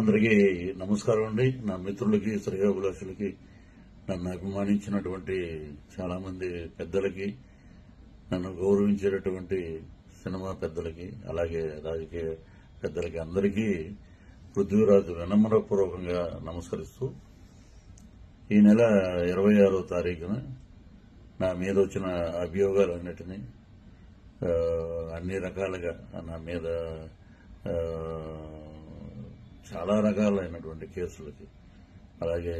అందరికీ నమస్కారం అండి నా మిత్రులకి శ్రేయోభిలాషులకి నన్ను అభిమానించినటువంటి చాలా మంది పెద్దలకి నన్ను గౌరవించేటటువంటి సినిమా పెద్దలకి అలాగే రాజకీయ పెద్దలకి అందరికీ పృథ్వీరాజు వినమ్రపూర్వకంగా నమస్కరిస్తూ ఈ నెల ఇరవై ఆరో తారీఖున నా మీద వచ్చిన అభియోగాలన్నిటినీ ఆ, అన్ని రకాలుగా నా మీద ఆ, చాలా రకాలైనటువంటి కేసులకి అలాగే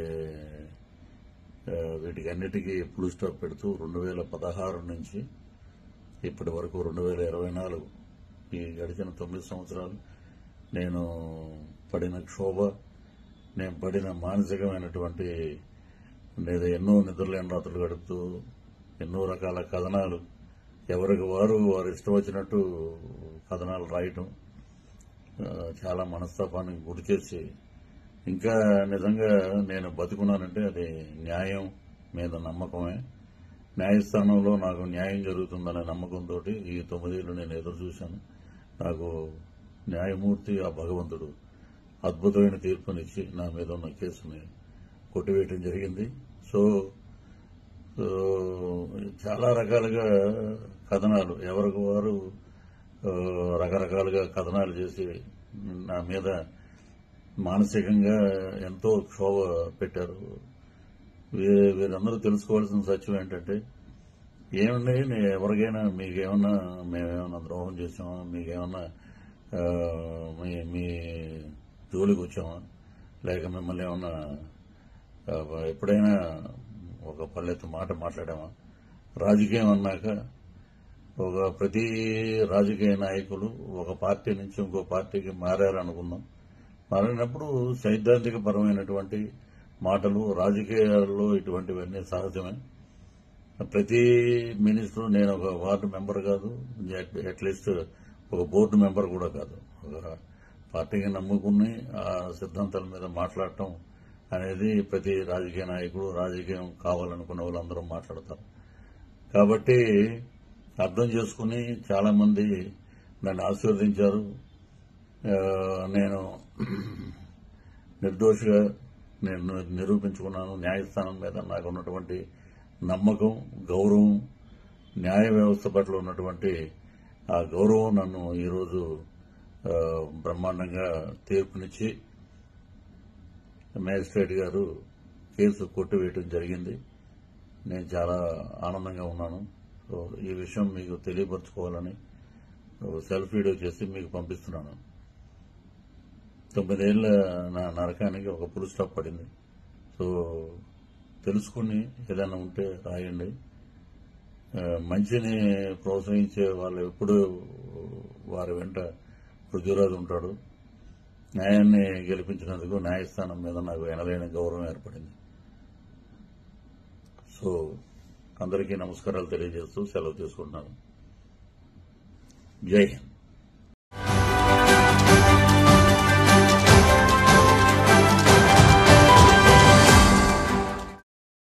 ఆ, వీటికి అన్నిటికీ ఫుల్ స్టాప్ పెడుతూ రెండు వేల పదహారు నుంచి ఇప్పటి వరకు రెండు వేల ఇరవై నాలుగు ఈ గడిచిన తొమ్మిది సంవత్సరాలు నేను పడిన క్షోభ నేను పడిన మానసికమైనటువంటి లేదా ఎన్నో నిద్రలేని రాత్రులు గడుపుతూ ఎన్నో రకాల కథనాలు ఎవరికి వారు వారు ఇష్టం వచ్చినట్టు కథనాలు రాయటం ఆ, చాలా మనస్తాపానికి గురి చేసి ఇంకా నిజంగా నేను బతుకున్నానంటే అది న్యాయం మీద నమ్మకమే న్యాయస్థానంలో నాకు న్యాయం జరుగుతుందనే నమ్మకంతో ఈ తొమ్మిదేళ్లు నేను ఎదురు చూశాను నాకు న్యాయమూర్తి ఆ భగవంతుడు అద్భుతమైన తీర్పునిచ్చి నా మీద ఉన్న కేసుని కొట్టివేయటం జరిగింది సో సో, చాలా రకాలుగా కథనాలు ఎవరికి వారు ఆ, రకరకాలుగా కథనాలు చేసి నా మీద మానసికంగా ఎంతో క్షోభ పెట్టారు వీ- వీరందరూ తెలుసుకోవాల్సిన సత్యం ఏంటంటే ఏమండి నేను ఎవరికైనా మీకేమన్నా మేమేమన్నా ద్రోహం చేసామా మీకేమన్నా ఆ, మీ మీ జోలికి వచ్చామా లేక మిమ్మల్ని ఏమన్నా ఆ, ఎప్పుడైనా ఒక పల్లెత్తు మాట మాట్లాడామా రాజకీయం అన్నాక ఒక ప్రతి రాజకీయ నాయకులు ఒక పార్టీ నుంచి ఇంకో పార్టీకి మారారనుకుందాం మారినప్పుడు సైద్ధాంతిక పరమైనటువంటి మాటలు రాజకీయాల్లో ఇటువంటివన్నీ సహజమే ప్రతి మినిస్టర్ నేను ఒక వార్డు మెంబర్ కాదు అట్లీస్ట్ ఒక బోర్డు మెంబర్ కూడా కాదు ఒక పార్టీకి నమ్ముకుని ఆ సిద్ధాంతాల మీద మాట్లాడటం అనేది ప్రతి రాజకీయ నాయకుడు రాజకీయం కావాలనుకున్న వాళ్ళందరూ మాట్లాడతారు కాబట్టి అర్థం చేసుకుని చాలా మంది నన్ను ఆశీర్వదించారు ఆ, నేను నిర్దోషిగా నేను నిరూపించుకున్నాను న్యాయస్థానం మీద నాకు ఉన్నటువంటి నమ్మకం గౌరవం న్యాయ వ్యవస్థ పట్ల ఉన్నటువంటి ఆ గౌరవం నన్ను ఈరోజు ఆ, బ్రహ్మాండంగా తీర్పునిచ్చి మేజిస్ట్రేట్ గారు కేసు కొట్టివేయటం జరిగింది నేను చాలా ఆనందంగా ఉన్నాను సో ఈ విషయం మీకు తెలియపరచుకోవాలని ఒక సెల్ఫ్ వీడియో చేసి మీకు పంపిస్తున్నాను తొమ్మిదేళ్ల నా నరకానికి ఒక పులు స్టాప్ పడింది సో తెలుసుకుని ఏదైనా ఉంటే రాయండి ఆ, మంచిని ప్రోత్సహించే వాళ్ళు ఎప్పుడు వారి వెంట పృథ్వీరాజు ఉంటాడు న్యాయాన్ని గెలిపించినందుకు న్యాయస్థానం మీద నాకు ఎనలేని గౌరవం ఏర్పడింది సో అందరికీ నమస్కారాలు తెలియజేస్తూ సెలవు తీసుకుంటున్నాను జై హింద్